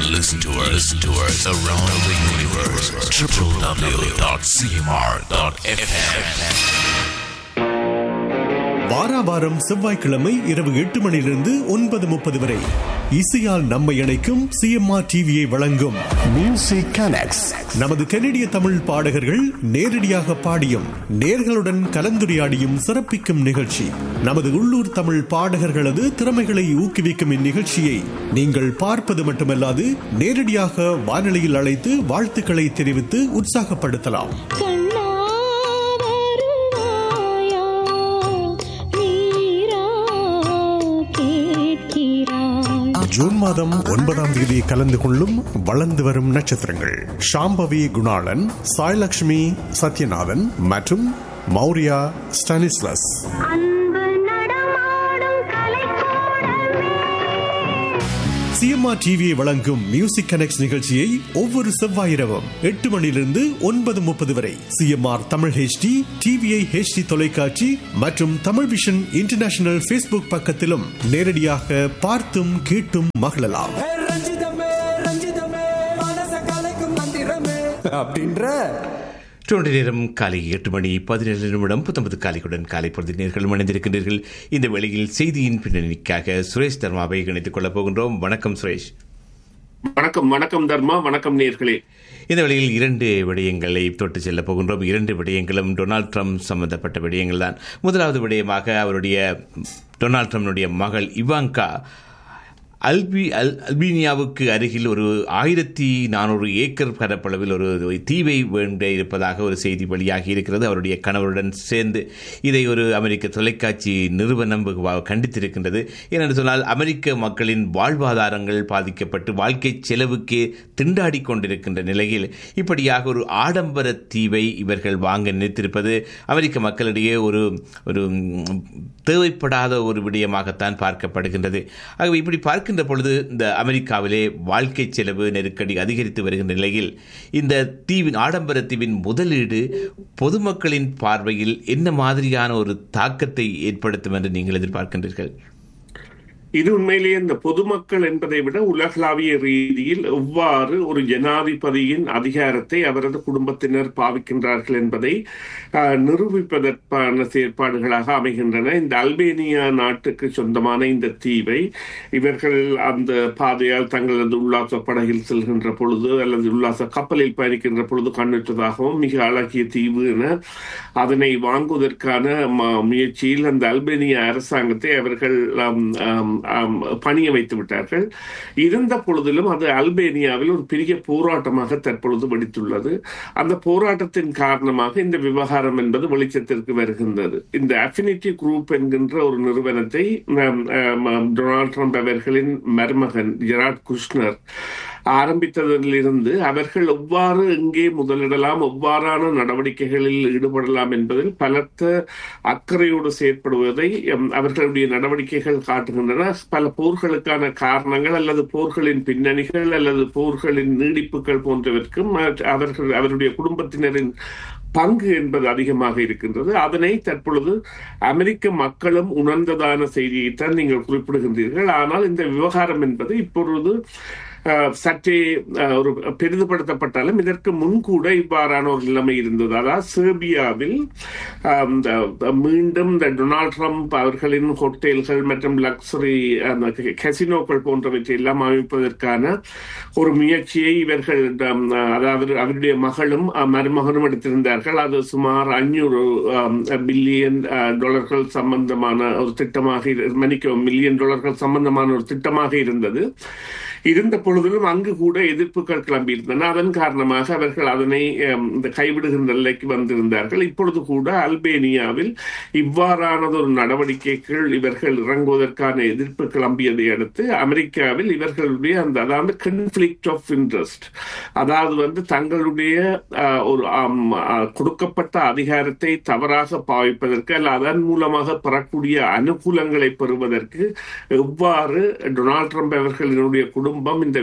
listen to us, listen to us around the universe. www.cmr.fm. வாரா வாரம் செவ்வாய்க்கிழமை இரவு எட்டு மணியிலிருந்து ஒன்பது முப்பது வரை இசையால் நம்மை இணைக்கும் சிஎம்ஆர் டிவியை வழங்கும் Music Connects. நமது கனடிய தமிழ் பாடகர்கள் நேரடியாக பாடியும் நேர்களுடன் கலந்துரையாடியும் சிறப்பிக்கும் நிகழ்ச்சி நமது உள்ளூர் தமிழ் பாடகர்களது திறமைகளை ஊக்குவிக்கும் இந்நிகழ்ச்சியை நீங்கள் பார்ப்பது மட்டுமல்லாது நேரடியாக வானொலியில் அழைத்து வாழ்த்துக்களை தெரிவித்து உற்சாகப்படுத்தலாம் கண்ணா வருவாயா நீரா கேட்கிறாய் ஜூன் மாதம் ஒன்பதாம் தேதி கலந்து கொள்ளும் வளர்ந்து வரும் நட்சத்திரங்கள் ஷாம்பவி குணாளன் சாய்லக்ஷ்மி சத்யநாதன் மற்றும் மௌரியா ஸ்டானிஸ்லஸ் அன்பு நடமாடும் கலைக்கூடமே சிஎம்ஆர் டிவியை வழங்கும் மியூசிக் கனெக்ட் நிகழ்ச்சியை ஒவ்வொரு செவ்வாய் இரவும் எட்டு மணியிலிருந்து ஒன்பது முப்பது வரை CMR Tamil HD TVI HD தொலைக்காட்சி மற்றும் தமிழ் விஷன் இன்டர்நேஷனல் ஃபேஸ்புக் பக்கத்திலும் நேரடியாக பார்த்தும் கேட்டும் மகிழலாம் ஹே ரஞ்சிதமே ரஞ்சிதமே மனச கலைக்கும் மந்திரமே அப்படின்ற டொண்டி நேரம் காலை எட்டு மணி பதினேழு நிமிடம் புத்தம்பது காலைக்குடன் காலை பொழுது நேர்கள் இணைந்திருக்கின்றீர்கள் இந்த வேளையில் செய்தியின் பின்னணிக்காக சுரேஷ் தர்மாவை இணைத்துக் கொள்ளப் போகின்றோம் வணக்கம் சுரேஷ் வணக்கம் வணக்கம் தர்மா வணக்கம் நேர்களே இந்த வேளையில் இரண்டு விடயங்களை தொட்டு செல்ல போகின்றோம் இரண்டு விடயங்களும் டொனால்ட் ட்ரம்ப் சம்பந்தப்பட்ட விடயங்கள் தான் முதலாவது விடயமாக அவருடைய டொனால்ட் ட்ரம்பினுடைய மகள் இவாங்கா அல்பி அல் அல்பீனியாவுக்கு அருகில் ஒரு ஆயிரத்தி நானூறு ஏக்கர் பரப்பளவில் ஒரு தீவை வேண்ட இருப்பதாக ஒரு செய்தி வெளியாகி இருக்கிறது அவருடைய கணவருடன் சேர்ந்து இதை ஒரு அமெரிக்க தொலைக்காட்சி நிறுவனம் வெகுவாக கண்டித்திருக்கின்றது ஏனென்று சொன்னால் அமெரிக்க மக்களின் வாழ்வாதாரங்கள் பாதிக்கப்பட்டு வாழ்க்கை செலவுக்கே திண்டாடி கொண்டிருக்கின்ற நிலையில் இப்படியாக ஒரு ஆடம்பர தீவை இவர்கள் வாங்க நினைத்திருப்பது அமெரிக்க மக்களிடையே ஒரு ஒரு ம், தேவைப்படாத ஒரு விடயமாகத்தான் பார்க்கப்படுகின்றது ஆகவே இப்படி பார்க்கின்ற பொழுது இந்த அமெரிக்காவிலே வாழ்க்கை செலவு நெருக்கடி அதிகரித்து வருகின்ற நிலையில் இந்த தீவின் ஆடம்பர தீவின் முதலீடு பொதுமக்களின் பார்வையில் என்ன மாதிரியான ஒரு தாக்கத்தை ஏற்படுத்தும் என்று நீங்கள் எதிர்பார்க்கின்றீர்கள் இது உண்மையிலேயே இந்த பொதுமக்கள் என்பதை விட உலகளாவிய ரீதியில் எவ்வாறு ஒரு ஜனாதிபதியின் அதிகாரத்தை அவரது குடும்பத்தினர் பாவிக்கின்றார்கள் என்பதை ஆஹ், நிரூபிப்பதற்கான செயற்பாடுகளாக அமைகின்றன இந்த அல்பேனியா நாட்டுக்கு சொந்தமான இந்த தீவை இவர்கள் அந்த பாதையால் தங்களது உல்லாச படகில் செல்கின்ற பொழுது அல்லது உல்லாச கப்பலில் பயணிக்கின்ற பொழுது கண்ணுற்றதாகவும் மிக அழகிய தீவு என அதனை வாங்குவதற்கான ம- முயற்சியில் அந்த அல்பேனிய அரசாங்கத்தை அவர்கள் ஆம், ஆம், ஆம், பணிய வைத்து விட்டார்கள் இருந்த பொழுதிலும் அது அல்பேனியாவில் ஒரு பெரிய போராட்டமாக தற்பொழுது வெடித்துள்ளது அந்த போராட்டத்தின் காரணமாக இந்த விவகாரம் என்பது வெளிச்சத்திற்கு வருகின்றது இந்த அஃபினிட்டி குரூப் என்கின்ற ஒரு நிறுவனத்தை ஆம், ஆம், டொனால்ட் ட்ரம்ப் அவர்களின் மருமகன் ஜெராட் குஷ்னர் ஆரம்பித்ததிலிருந்து அவர்கள் எவ்வாறு எங்கே முதலிடலாம் எவ்வாறான நடவடிக்கைகளில் ஈடுபடலாம் என்பதில் பலத்த அக்கறையோடு செயற்படுவதை எம், அவர்களுடைய நடவடிக்கைகள் காட்டுகின்றன பல போர்களுக்கான காரணங்கள் அல்லது போர்களின் பின்னணிகள் அல்லது போர்களின் நீடிப்புகள் போன்றவற்றுக்கும் அஹ், அவர்கள் அவருடைய குடும்பத்தினரின் பங்கு என்பது அதிகமாக இருக்கின்றது அதனை தற்பொழுது அமெரிக்க மக்களும் உணர்ந்ததான செய்தியைத்தான் நீங்கள் குறிப்பிடுகின்றீர்கள் ஆனால் இந்த விவகாரம் என்பது இப்பொழுது அஹ், சற்றே அஹ், ஒரு பெரிதுபடுத்தப்பட்டாலும் இதற்கு முன்கூட இவ்வாறான ஒரு நிலைமை இருந்தது அதாவது சேர்பியாவில் அஹ், இந்த மீண்டும் இந்த டொனால்ட் ட்ரம்ப் அவர்களின் ஹோட்டல்கள் மற்றும் லக்ஸரி அந்த கசினோக்கள் போன்றவற்றை எல்லாம் அமைப்பதற்கான ஒரு முயற்சியை இவர்கள் அஹ், அதாவது அவருடைய மகளும் அஹ், மருமகனும் எடுத்திருந்தார்கள் அது சுமார் அஞ்சூறு பில்லியன் டாலர்கள் சம்பந்தமான ஒரு திட்டமாக இரு- மன்னிக்கவும் மில்லியன் டாலர்கள் சம்பந்தமான ஒரு திட்டமாக இருந்தது இருந்த பொழுதிலும் அங்கு கூட எதிர்ப்புகள் கிளம்பியிருந்தன அதன் காரணமாக அவர்கள் அதனை அம், இந்த கைவிடுகின்ற நிலைக்கு வந்திருந்தார்கள் இப்பொழுது கூட அல்பேனியாவில் இவ்வாறானது ஒரு நடவடிக்கைகள் இவர்கள் இறங்குவதற்கான எதிர்ப்பு கிளம்பியதை அடுத்து அமெரிக்காவில் இவர்களுடைய அந்த அதாவது கன்ஃபிளிக்ட் ஆஃப் இன்ட்ரெஸ்ட் அதாவது வந்து தங்களுடைய அஹ், ஒரு ஆம், அஹ், கொடுக்கப்பட்ட அதிகாரத்தை தவறாக பாவிப்பதற்கு அல்ல அதன் மூலமாக பெறக்கூடிய அனுகூலங்களை பெறுவதற்கு எவ்வாறு டொனால்ட் ட்ரம்ப் அவர்களினுடைய குடும்பம் இந்த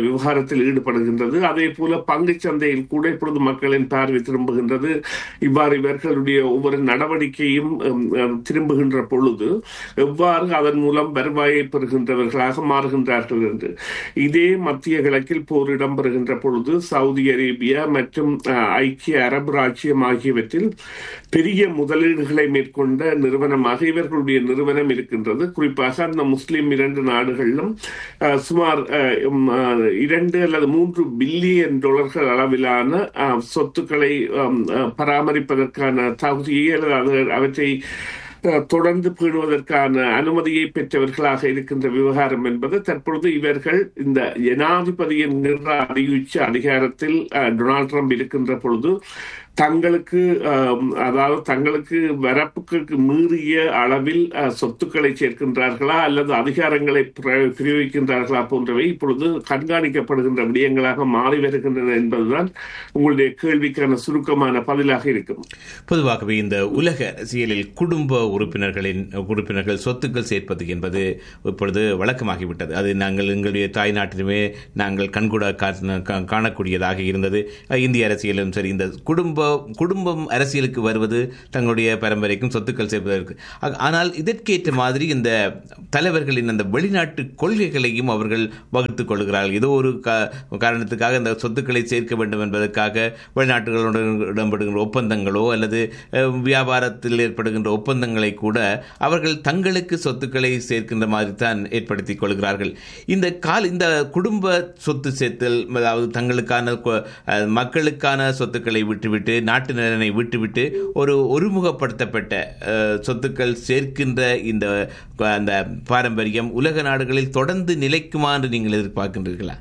விவகாரத்தில் ஈடுபடுகின்றது அதே போல பங்குச் சந்தையில் கூட இப்பொழுது மக்களின் பார்வை திரும்புகின்றது இவ்வாறு இவர்களுடைய ஒவ்வொரு நடவடிக்கையும் உம், உம், திரும்புகின்ற பொழுது எவ்வாறு அதன் மூலம் வருவாயை பெறுகின்றவர்களாக மாறுகின்றார்கள் என்று இதே மத்திய கிழக்கில் போர் இடம்பெறுகின்ற பொழுது சவுதி அரேபியா மற்றும் அஹ், ஐக்கிய அரபு ராஜ்யம் ஆகியவற்றில் பெரிய முதலீடுகளை மேற்கொண்ட நிறுவனமாக இவர்களுடைய நிறுவனம் இருக்கின்றது குறிப்பாக அந்த முஸ்லிம் இரண்டு நாடுகளிலும் அஹ், சுமார் அஹ், உம், அஹ், இரண்டு அல்லது மூன்று பில்லியன் டாலர்கள் அளவிலான அஹ், சொத்துக்களை அம், அஹ், பராமரிப்பதற்கான தகுதியை அல்லது அது- அவற்றை அஹ், தொடர்ந்து பேணுவதற்கான அனுமதியை பெற்றவர்களாக இருக்கின்ற விவகாரம் என்பது தற்பொழுது இவர்கள் இந்த ஜனாதிபதி என்கின்ற அதியுச்ச அதிகாரத்தில் அஹ், டொனால்ட் ட்ரம்ப் இருக்கின்ற பொழுது தங்களுக்கு அஹ், அதாவது தங்களுக்கு வரப்புக்கு மீறிய அளவில் அஹ், சொத்துக்களை சேர்க்கின்றார்களா அல்லது அதிகாரங்களை பிர- பிரயோகிக்கின்றார்களா போன்றவை இப்பொழுது கண்காணிக்கப்படுகின்ற விடயங்களாக மாறி வருகின்றன என்பதுதான் உங்களுடைய கேள்விக்கான சுருக்கமான பதிலாக இருக்கும் பொதுவாகவே இந்த உலக அரசியலில் குடும்ப உறுப்பினர்களின் உறுப்பினர்கள் சொத்துக்கள் சேர்ப்பது என்பது இப்பொழுது வழக்கமாகிவிட்டது அது நாங்கள் எங்களுடைய தாய் நாட்டிலுமே நாங்கள் கண்கூட கா- கா- காணக்கூடியதாக இருந்தது அஹ் இந்திய அரசியலும் சரி இந்த குடும்ப குடும்பம் அரசியலுக்கு வருவது தங்களுடைய பரம்பரைக்கும் சொத்துக்கள் சேர்ப்பதற்கு ஆ- ஆனால் இதற்கேற்ற மாதிரி இந்த தலைவர்களின் அந்த வெளிநாட்டு கொள்கைகளையும் அவர்கள் வகுத்துக் கொள்கிறார்கள் ஏதோ ஒரு கா- காரணத்துக்காக இந்த சொத்துக்களை சேர்க்க வேண்டும் என்பதற்காக வெளிநாட்டுகளுடன் இடம்பெறுகின்ற ஒப்பந்தங்களோ அல்லது அஹ், வியாபாரத்தில் ஏற்படுகின்ற ஒப்பந்தங்களை கூட அவர்கள் தங்களுக்கு சொத்துக்களை சேர்க்கின்ற மாதிரி தான் ஏற்படுத்திக் கொள்கிறார்கள் இந்த கால் இந்த குடும்ப சொத்து சேர்த்தல் அதாவது தங்களுக்கான கொ- அஹ், மக்களுக்கான சொத்துக்களை விட்டுவிட்டு நாட்டு நலனை விட்டுவிட்டு ஒரு ஒருமுகப்படுத்தப்பட்ட அஹ், சொத்துக்கள் சேர்க்கின்ற இந்த அந்த பாரம்பரியம் உலக நாடுகளில் தொடர்ந்து நிலைக்குமா என்று நீங்கள் எதிர்பார்க்கின்றீர்களா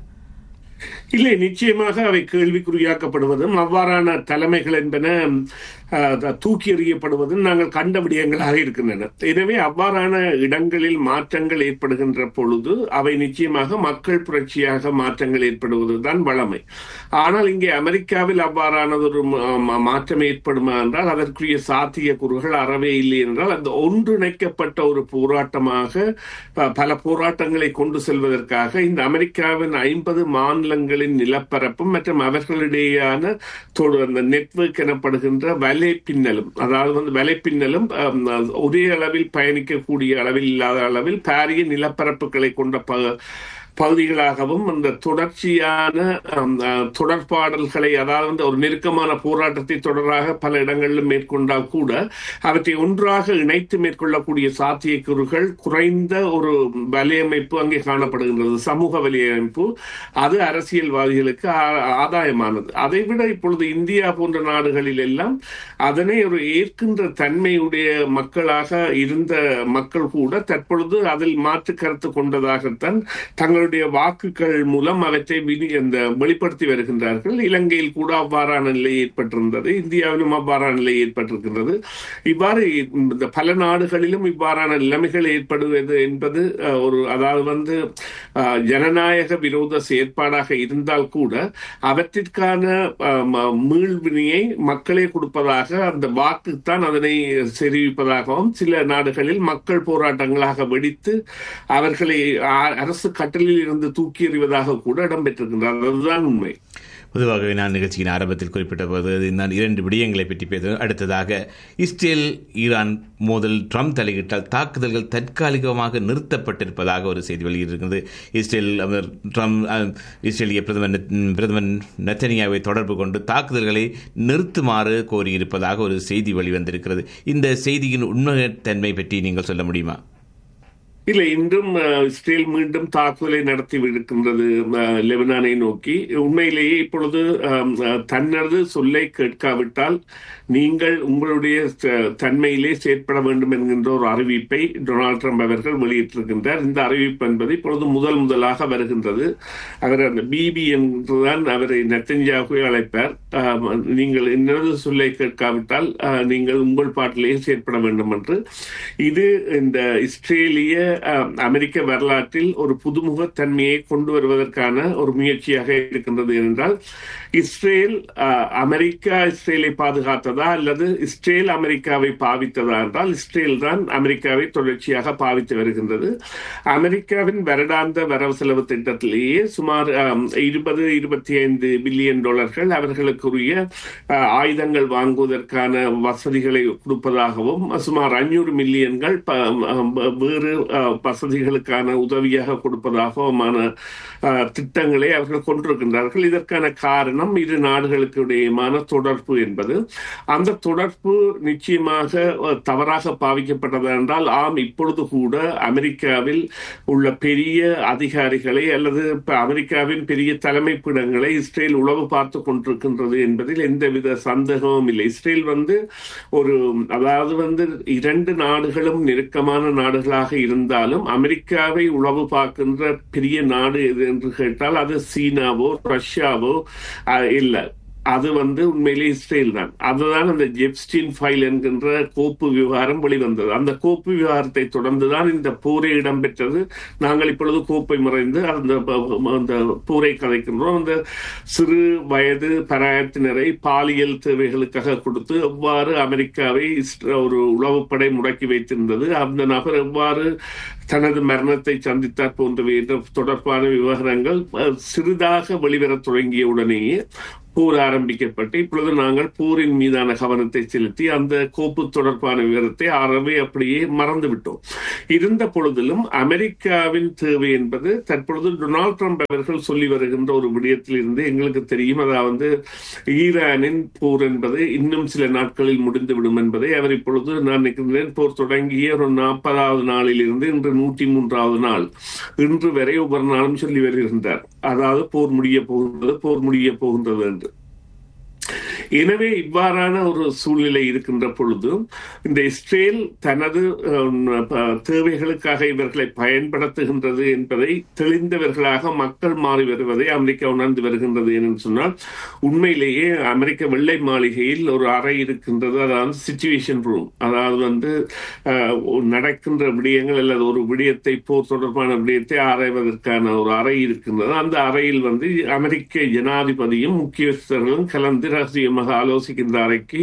இல்லை நிச்சயமாக அவை கேள்விக்குறியாக்கப்படுவதும் அவ்வாறான தலைமைகள் என்பன அஹ், த- தூக்கி எறியப்படுவதும் நாங்கள் கண்ட விடயங்களாக இருக்கின்றன எனவே அவ்வாறான இடங்களில் மாற்றங்கள் ஏற்படுகின்ற பொழுது அவை நிச்சயமாக மக்கள் புரட்சியாக மாற்றங்கள் ஏற்படுவதுதான் வளமை ஆனால் இங்கே அமெரிக்காவில் அவ்வாறானது ஒரு ம- ம- மாற்றம் ஏற்படுமா என்றால் அதற்குரிய சாத்திய கூறுகள் அறவே இல்லை என்றால் அந்த ஒன்றிணைக்கப்பட்ட ஒரு போராட்டமாக ப- பல போராட்டங்களை கொண்டு செல்வதற்காக இந்த அமெரிக்காவின் ஐம்பது மாநிலங்களின் நிலப்பரப்பும் மற்றும் அவர்களிடையேயான தொடு- அந்த நெட்வொர்க் எனப்படுகின்ற வலைப்பின்னலும் அதாவது வந்து வலைப்பின்னலும் அம், ஒரே அளவில் பயணிக்கக்கூடிய அளவில் இல்லாத அளவில் பாரிய நிலப்பரப்புகளை கொண்ட ப- பகுதிகளாகவும் அந்த தொடர்ச்சியான அம், அஹ், தொடர்பாடல்களை அதாவது வந்து ஒரு நெருக்கமான போராட்டத்தை தொடராக பல இடங்களிலும் மேற்கொண்டால் கூட அவற்றை ஒன்றாக இணைத்து மேற்கொள்ளக்கூடிய சாத்தியக்கூறுகள் குறைந்த ஒரு வலையமைப்பு அங்கே காணப்படுகின்றது சமூக வலையமைப்பு அது அரசியல்வாதிகளுக்கு ஆ- ஆதாயமானது அதைவிட இப்பொழுது இந்தியா போன்ற நாடுகளில் எல்லாம் அதனை ஒரு ஏற்கின்ற தன்மையுடைய மக்களாக இருந்த மக்கள் கூட தற்பொழுது அதில் மாற்று கருத்து கொண்டதாகத்தான் தங்களுடைய வாக்குகள் மூலம் அவற்றை வினி- அந்த வெளிப்படுத்தி வருகின்றார்கள் இலங்கையில் கூட அவ்வாறான நிலை ஏற்பட்டிருந்தது இந்தியாவிலும் அவ்வாறான நிலை ஏற்பட்டிருக்கின்றது இவ்வாறு இந்த பல நாடுகளிலும் இவ்வாறான நிலைமைகள் ஏற்படுவது என்பது அஹ், ஒரு அதாவது வந்து அஹ், ஜனநாயக விரோத செயற்பாடாக இருந்தால் கூட அவற்றிற்கான அஹ், ம- மீள்வினையை மக்களே கொடுப்பதாக அந்த வாக்குத்தான் அதனை தெரிவிப்பதாகவும் சில நாடுகளில் மக்கள் போராட்டங்களாக வெடித்து அவர்களை அ- அரசு கட்டளில் இருந்து தூக்கி எறிவதாக கூட இடம்பெற்றிருக்கின்றது அதுதான் உண்மை பொதுவாகவே நான் நிகழ்ச்சியின் ஆரம்பத்தில் குறிப்பிட்ட போது நான் இரண்டு விடயங்களை பற்றி பேசுவேன் அடுத்ததாக இஸ்ரேல் ஈரான் மோதல் ட்ரம்ப் தலையிட்டால் தாக்குதல்கள் தற்காலிகமாக நிறுத்தப்பட்டிருப்பதாக ஒரு செய்தி வெளியிட்டிருக்கிறது இஸ்ரேல் அவர் ட்ரம்ப் அஹ், இஸ்ரேலிய பிரதமர் நெத்- பிரதமர் நெத்தனியாவை தொடர்பு கொண்டு தாக்குதல்களை நிறுத்துமாறு கோரியிருப்பதாக ஒரு செய்தி வெளிவந்திருக்கிறது இந்த செய்தியின் உண்மைத்தன்மை பற்றி நீங்கள் சொல்ல முடியுமா இல்லை இன்றும் அஹ், இஸ்ரேல் மீண்டும் தாக்குதலை நடத்தி இருக்கின்றது அஹ், லெபனானை நோக்கி உண்மையிலேயே இப்பொழுது அஹ், அஹ், தனது சொல்லை கேட்காவிட்டால் நீங்கள் உங்களுடைய ச- தன்மையிலே செயற்பட வேண்டும் என்கின்ற ஒரு அறிவிப்பை டொனால்ட் ட்ரம்ப் அவர்கள் வெளியிட்டிருக்கின்றார் இந்த அறிவிப்பு என்பது இப்பொழுது முதல் முதலாக வருகின்றது அவர் அந்த பிபி என்றுதான் அவரை நெத்தஞ்சாகவே அழைப்பார் அஹ், நீங்கள் இன்னொரு சொல்லை கேட்காவிட்டால் அஹ், நீங்கள் உங்கள் பாட்டிலேயே செயற்பட வேண்டும் என்று இது இந்த இஸ்ரேலிய அஹ், அமெரிக்க வரலாற்றில் ஒரு புதுமுக தன்மையை கொண்டு வருவதற்கான ஒரு முயற்சியாக இருக்கின்றது என்றால் இஸ்ரேல் அஹ், அமெரிக்கா இஸ்ரேலை பாதுகாத்ததா அல்லது இஸ்ரேல் அமெரிக்காவை பாவித்ததா என்றால் இஸ்ரேல் தான் அமெரிக்காவை தொடர்ச்சியாக பாவித்து வருகின்றது அமெரிக்காவின் வருடாந்த வரவு செலவு திட்டத்திலேயே சுமார் இருபது இருபத்தி ஐந்து பில்லியன் டாலர்கள் அவர்களுக்குரிய அஹ், ஆயுதங்கள் வாங்குவதற்கான வசதிகளை கொடுப்பதாகவும் சுமார் அஞ்சூறு மில்லியன்கள் ப- அஹ், வேறு அஹ், வசதிகளுக்கான உதவியாக கொடுப்பதாகவுமான அஹ், திட்டங்களை அவர்கள் கொண்டிருக்கின்றார்கள் இதற்கான காரணம் இரு நாடுகளுக்கு இடையேயான தொடர்பு என்பது அந்த தொடர்பு நிச்சயமாக அஹ், தவறாக பாவிக்கப்பட்டது என்றால் ஆம் இப்பொழுது கூட அமெரிக்காவில் உள்ள பெரிய அதிகாரிகளை அல்லது இப்ப அமெரிக்காவின் பெரிய தலைமைப்பிடங்களை இஸ்ரேல் உளவு பார்த்து கொண்டிருக்கின்றது என்பதில் எந்தவித சந்தேகமும் இல்லை இஸ்ரேல் வந்து ஒரு அதாவது வந்து இரண்டு நாடுகளும் நெருக்கமான நாடுகளாக இருந்தாலும் அமெரிக்காவை உளவு பார்க்கின்ற பெரிய நாடு எது என்று கேட்டால் அது சீனாவோ ரஷ்யாவோ அஹ், இல்லை அது வந்து உண்மையிலே இஸ்ரேல் தான் அதுதான் அந்த ஜெப்ஸ்டின் ஃபைல் என்கின்ற கோப்பு விவகாரம் வெளிவந்தது அந்த கோப்பு விவகாரத்தை தொடர்ந்துதான் இந்த போரே இடம்பெற்றது நாங்கள் இப்பொழுது கோப்பை மறைந்து அந்த ப- அந்த போரை கதைக்கின்றோம் அந்த சிறு வயது பராயத்தினரை பாலியல் தேவைகளுக்காக கொடுத்து எவ்வாறு அமெரிக்காவை இஸ்ர- ஒரு உளவுப்படை முடக்கி வைத்திருந்தது அந்த நபர் எவ்வாறு தனது மரணத்தை சந்தித்தார் போன்றவை என்ற தொடர்பான விவகாரங்கள் அஹ், சிறிதாக வெளிவரத் தொடங்கிய உடனேயே போர் ஆரம்பிக்கப்பட்டு இப்பொழுது நாங்கள் போரின் மீதான கவனத்தை செலுத்தி அந்த கோப்பு தொடர்பான விவரத்தை அறவே அப்படியே மறந்து விட்டோம் இருந்த பொழுதிலும் அமெரிக்காவின் தேவை என்பது தற்பொழுது டொனால்ட் ட்ரம்ப் அவர்கள் சொல்லி வருகின்ற ஒரு விடயத்தில் இருந்து எங்களுக்கு தெரியும் அதாவது ஈரானின் போர் என்பது இன்னும் சில நாட்களில் முடிந்துவிடும் என்பதை அவர் இப்பொழுது நான் நினைக்கின்றேன் போர் தொடங்கிய ஒரு நாற்பதாவது நாளில் இருந்து இன்று நூற்றி மூன்றாவது நாள் இன்று வரை ஒவ்வொரு நாளும் சொல்லி வருகின்றார் அதாவது போர் முடிய போகின்றது போர் முடிய போகின்றது என்று எனவே இவ்வாறான ஒரு சூழ்நிலை இருக்கின்ற பொழுது இந்த இஸ்ரேல் தனது அஹ், ப- தேவைகளுக்காக இவர்களை பயன்படுத்துகின்றது என்பதை தெளிந்தவர்களாக மக்கள் மாறி வருவதை அமெரிக்கா உணர்ந்து வருகின்றது என்று சொன்னால் உண்மையிலேயே அமெரிக்க வெள்ளை மாளிகையில் ஒரு அறை இருக்கின்றது அதாவது சிச்சுவேஷன் ரூம் அதாவது வந்து அஹ், ஒரு நடக்கின்ற விடயங்கள் அல்லது ஒரு விடயத்தை போர் தொடர்பான விடயத்தை ஆராய்வதற்கான ஒரு அறை இருக்கின்றது அந்த அறையில் வந்து அமெரிக்க ஜனாதிபதியும் முக்கியஸ்தர்களும் கலந்து ரகசியமாக ஆலோசிக்கின்ற அறைக்கு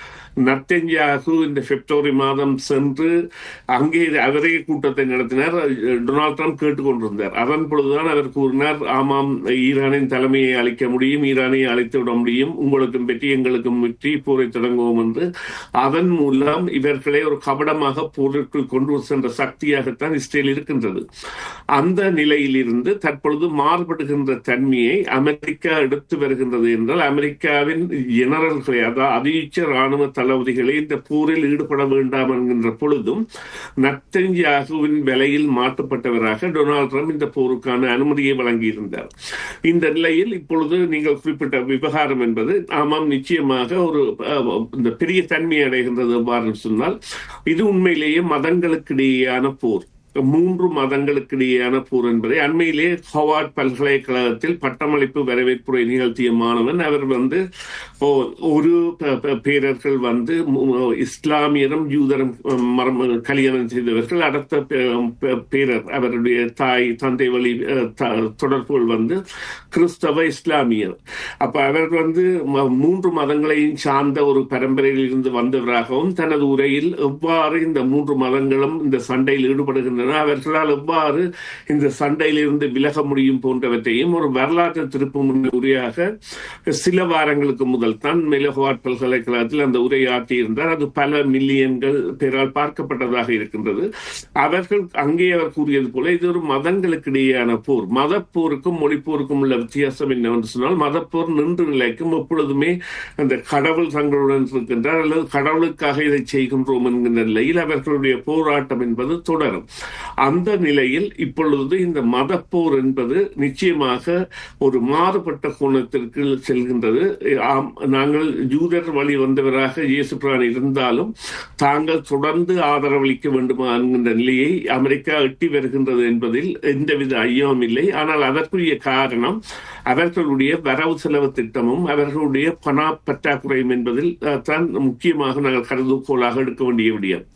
நத்தன்யாகு இந்த பிப்ரவரி மாதம் சென்று அங்கே அவரே கூட்டத்தை நடத்தினார் டொனால்ட் ட்ரம்ப் கேட்டுக்கொண்டிருந்தார் அதன் பொழுதுதான் அவர் கூறினார் ஆமாம் ஈரானின் தலைமையை அளிக்க முடியும் ஈரானை அழைத்து விட முடியும் உங்களுக்கும் வெற்றி எங்களுக்கும் வெற்றி போரை தொடங்குவோம் என்று அதன் மூலம் இவர்களை ஒரு கபடமாக போருக்குள் கொண்டு சென்ற சக்தியாகத்தான் இஸ்ரேல் இருக்கின்றது அந்த நிலையிலிருந்து தற்பொழுது மாறுபடுகின்ற தன்மையை அமெரிக்கா எடுத்து வருகின்றது என்றால் அமெரிக்காவின் ஜெனரல்களை அதாவது அதியுச்ச ராணுவ தளபதிகளை இந்த போரில் ஈடுபட வேண்டாம் என்கின்ற பொழுதும் நத்தன்யாகுவின் விலையில் மாற்றப்பட்டவராக டொனால்ட் ட்ரம்ப் இந்த போருக்கான அனுமதியை வழங்கியிருந்தார் இந்த நிலையில் இப்பொழுது நீங்கள் குறிப்பிட்ட விவகாரம் என்பது ஆமாம் நிச்சயமாக ஒரு அஹ், இந்த பெரிய தன்மை அடைகின்றது எவ்வாறு சொன்னால் இது உண்மையிலேயே மதங்களுக்கிடையேயான போர் மூன்று மதங்களுக்கு இடையேயான போர் என்பதை அண்மையிலே ஹவார்ட் பல்கலைக்கழகத்தில் பட்டமளிப்பு வரவேற்புரை நிகழ்த்திய மாணவன் அவர் வந்து ஓ- ஒரு ப- ப- பேரர்கள் வந்து மு- இஸ்லாமியரும் யூதரும் உம், மரம் கல்யாணம் செய்தவர்கள் அடுத்த பே- பே- பேரர் அவருடைய தாய் தந்தை வழி அஹ், த- தொடர்புகள் வந்து கிறிஸ்தவ இஸ்லாமியர் அப்ப அவர் வந்து ம- மூன்று மதங்களையும் சார்ந்த ஒரு பரம்பரையில் இருந்து வந்தவராகவும் தனது உரையில் எவ்வாறு இந்த மூன்று மதங்களும் இந்த சண்டையில் ஈடுபடுகின்றன அவர்களால் எவ்வாறு இந்த சண்டையிலிருந்து விலக முடியும் போன்றவற்றையும் ஒரு வரலாற்று திருப்பு உரையாக சில வாரங்களுக்கு முதல் தான் மெலஹவாட் பல்கலைக்கழகத்தில் அந்த உரையாற்றி இருந்தார் அது பல மில்லியன்கள் பேரால் பார்க்கப்பட்டதாக இருக்கின்றது அவர்கள் அங்கே அவர் கூறியது போல இது ஒரு மதங்களுக்கு இடையேயான போர் மதப்போருக்கும் மொழிப்போருக்கும் உள்ள வித்தியாசம் என்னவென்று சொன்னால் மதப்போர் நின்று நிலைக்கும் எப்பொழுதுமே அந்த கடவுள் தங்களுடன் இருக்கின்றார் அல்லது கடவுளுக்காக இதை செய்கின்றோம் என்கின்ற நிலையில் அவர்களுடைய போராட்டம் என்பது தொடரும் அந்த நிலையில் இப்பொழுது இந்த மதப்போர் என்பது நிச்சயமாக ஒரு மாறுபட்ட கோணத்திற்கு செல்கின்றது ஆம் நாங்கள் யூதர் வழி வந்தவராக இயேசு பிரான் இருந்தாலும் தாங்கள் தொடர்ந்து ஆதரவளிக்க வேண்டுமா என்கின்ற நிலையை அமெரிக்கா எட்டி வருகின்றது என்பதில் எந்தவித ஐயமும் இல்லை ஆனால் அதற்குரிய காரணம் அவர்களுடைய வரவு செலவு திட்டமும் அவர்களுடைய பண பற்றாக்குறையும் என்பதில் அஹ், தான் முக்கியமாக நாங்கள் கருதுகோளாக எடுக்க வேண்டிய விடயம்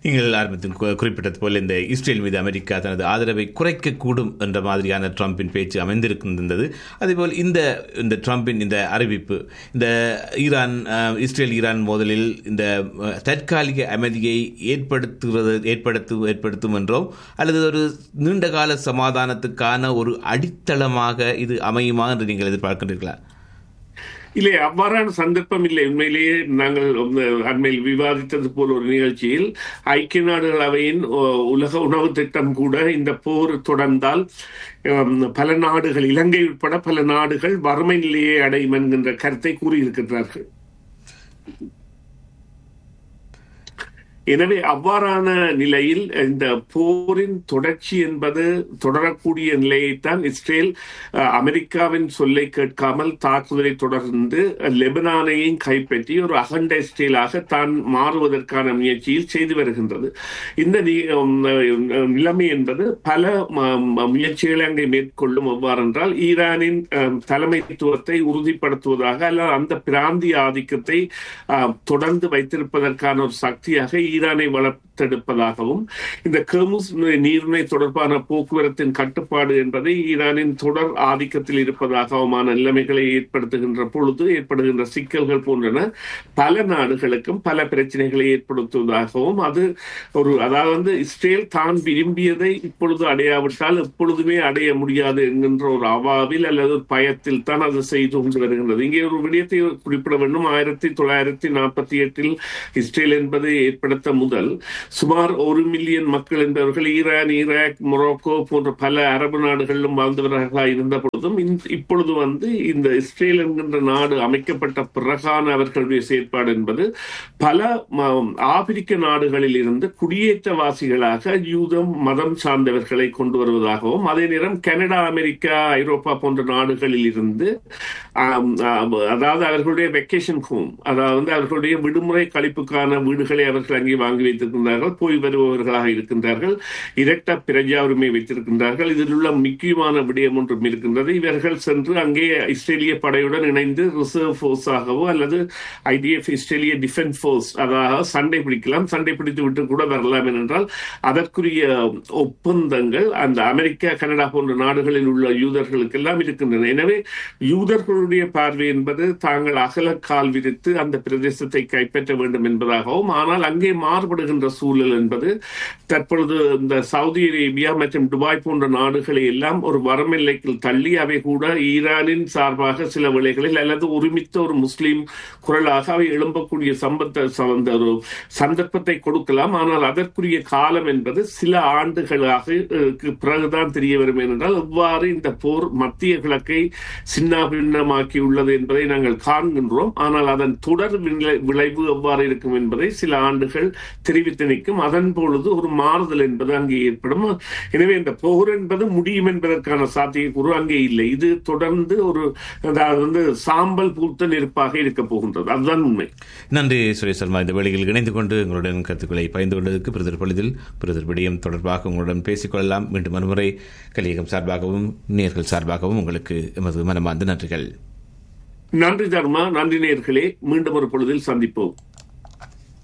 நீங்கள் ஆரம்பத்தில் கு- குறிப்பிட்டது போல இந்த இஸ்ரேல் மீது அமெரிக்கா தனது ஆதரவை குறைக்கக்கூடும் என்ற மாதிரியான ட்ரம்பின் பேச்சு அமைந்திருக்கின்றது அதேபோல் இந்த இந்த ட்ரம்பின் இந்த அறிவிப்பு இந்த ஈரான் அஹ், இஸ்ரேல் ஈரான் மோதலில் இந்த அஹ், தற்காலிக அமைதியை ஏற்படுத்துகிறது ஏற்படுத்து ஏற்படுத்தும் என்றோ அல்லது ஒரு நீண்டகால சமாதானத்துக்கான ஒரு அடித்தளமாக இது அமையுமா என்று நீங்கள் எதிர்பார்க்கின்றீர்களா இல்லை அவ்வாறான சந்தர்ப்பம் இல்லை உண்மையிலேயே நாங்கள் உம், அண்மையில் விவாதித்தது போல் ஒரு நிகழ்ச்சியில் ஐக்கிய நாடுகள் அவையின் உ- உலக உணவு திட்டம் கூட இந்த போர் தொடர்ந்தால் உம், பல நாடுகள் இலங்கை உட்பட பல நாடுகள் வறுமை நிலையை அடையும் என்கின்ற கருத்தை கூறியிருக்கின்றார்கள் எனவே அவ்வாறான நிலையில் இந்த போரின் தொடர்ச்சி என்பது தொடரக்கூடிய நிலையைத்தான் இஸ்ரேல் அஹ், அமெரிக்காவின் சொல்லை கேட்காமல் தாக்குதலை தொடர்ந்து லெபனானையும் கைப்பற்றி ஒரு அகண்ட இஸ்ரேலாக தான் மாறுவதற்கான முயற்சியில் செய்து வருகின்றது இந்த நி- உம், அஹ், நிலைமை என்பது பல ம- ம- முயற்சிகளை அங்கே மேற்கொள்ளும் எவ்வாறென்றால் ஈரானின் அஹ், தலைமைத்துவத்தை உறுதிப்படுத்துவதாக அல்ல அந்த பிராந்திய ஆதிக்கத்தை அஹ், தொடர்ந்து வைத்திருப்பதற்கான ஒரு சக்தியாக ஈரானை வளர்த்தெடுப்பதாகவும் இந்த கெர்முஸ் நீர்நிலை தொடர்பான போக்குவரத்தின் கட்டுப்பாடு என்பதை ஈரானின் தொடர் ஆதிக்கத்தில் இருப்பதாகவுமான நிலைமைகளை ஏற்படுத்துகின்ற பொழுது ஏற்படுகின்ற சிக்கல்கள் போன்றன பல நாடுகளுக்கும் பல பிரச்சனைகளை ஏற்படுத்துவதாகவும் அது ஒரு அதாவது வந்து இஸ்ரேல் தான் விரும்பியதை இப்பொழுது அடையாவிட்டால் எப்பொழுதுமே அடைய முடியாது என்கின்ற ஒரு அவாவில் அல்லது ஒரு பயத்தில் தான் அது செய்து கொண்டு வருகின்றது இங்கே ஒரு விடயத்தை குறிப்பிட வேண்டும் ஆயிரத்தி தொள்ளாயிரத்தி நாற்பத்தி எட்டில் இஸ்ரேல் என்பது ஏற்படுத்த முதல் சுமார் ஒரு மில்லியன் மக்கள் என்பவர்கள் ஈரான் ஈராக் மொரோக்கோ போன்ற பல அரபு நாடுகளிலும் வாழ்ந்தவர்களாக இருந்த பொழுதும் இந்த- இப்பொழுது வந்து இந்த இஸ்ரேல் என்கின்ற நாடு அமைக்கப்பட்ட பிறகான அவர்களுடைய செயற்பாடு என்பது பல ம- ஆப்பிரிக்க நாடுகளில் இருந்து குடியேற்றவாசிகளாக யூதம் மதம் சார்ந்தவர்களை கொண்டு வருவதாகவும் அதே நேரம் கனடா அமெரிக்கா ஐரோப்பா போன்ற நாடுகளில் இருந்து ஆம், ஆம், அதாவது அவர்களுடைய வெக்கேஷன் ஹோம் அதாவது அவர்களுடைய விடுமுறை கழிப்புக்கான வீடுகளை அவர்கள் அங்கே வாங்கி வைத்திருக்கின்றார்கள் போய் வருபவர்களாக இருக்கின்றார்கள் இரட்ட பிரஜா உரிமை வைத்திருக்கின்றார்கள் இதில் உள்ள முக்கியமான விடயம் ஒன்றும் இருக்கின்றது இவர்கள் சென்று அங்கே இஸ்ரேலிய படையுடன் இணைந்து ரிசர்வ் போர்ஸாகவோ அல்லது ஐடிஎஃப் இஸ்ரேலிய டிஃபென்ஸ் போர்ஸ் அதாவது சண்டை பிடிக்கலாம் சண்டை பிடித்து விட்டு கூட வரலாம் என்றால் அதற்குரிய ஒப்பந்தங்கள் அந்த அமெரிக்கா கனடா போன்ற நாடுகளில் உள்ள யூதர்களுக்கெல்லாம் இருக்கின்றன எனவே யூதர்களுடைய பார்வை என்பது தாங்கள் அகல கால் விரித்து அந்த பிரதேசத்தை கைப்பற்ற வேண்டும் என்பதாகவும் ஆனால் அங்கே மாறுபடுகின்ற சூழல் என்பது தற்பொழுது இந்த சவுதி அரேபியா மற்றும் துபாய் போன்ற நாடுகளை எல்லாம் ஒரு வரமெல்லைக்கு தள்ளி அவை கூட ஈரானின் சார்பாக சில வேளைகளில் அல்லது ஒருமித்த ஒரு முஸ்லீம் குரலாக அவை எழும்பக்கூடிய சம்பத்த சந்த ஒரு சந்தர்ப்பத்தை கொடுக்கலாம் ஆனால் அதற்குரிய காலம் என்பது சில ஆண்டுகளாக அஹ், க்கு பிறகுதான் தெரிய வரும் என்றால் எவ்வாறு இந்த போர் மத்திய கிழக்கை சின்னாபின்னமாக்கி உள்ளது என்பதை நாங்கள் காண்கின்றோம் ஆனால் அதன் தொடர் விளை- விளைவு எவ்வாறு இருக்கும் என்பதை சில ஆண்டுகள் தெரிவித்து நிற்கும் அதன் பொழுது ஒரு மாறுதல் என்பது அங்கே ஏற்படும் எனவே இந்த போர் என்பது முடியும் என்பதற்கான சாத்தியக்கூறு அங்கே இல்லை இது தொடர்ந்து ஒரு அதாவது வந்து சாம்பல் பூத்த நெருப்பாக இருக்க போகின்றது அதுதான் உண்மை நன்றி சுரேஷ் சர்மா இந்த வேளையில் இணைந்து கொண்டு உங்களுடன் கருத்துக்களை பகிர்ந்து கொண்டதற்கு பிரதர் பொழுதில் பிரதர் விடயம் தொடர்பாக உங்களுடன் பேசிக்கொள்ளலாம் மீண்டும் மறுமுறை கலியகம் சார்பாகவும் நேர்கள் சார்பாகவும் உங்களுக்கு எமது மனமார்ந்த நன்றிகள் நன்றி தர்மா நன்றி நேர்களே மீண்டும் ஒரு பொழுதில் சந்திப்போம்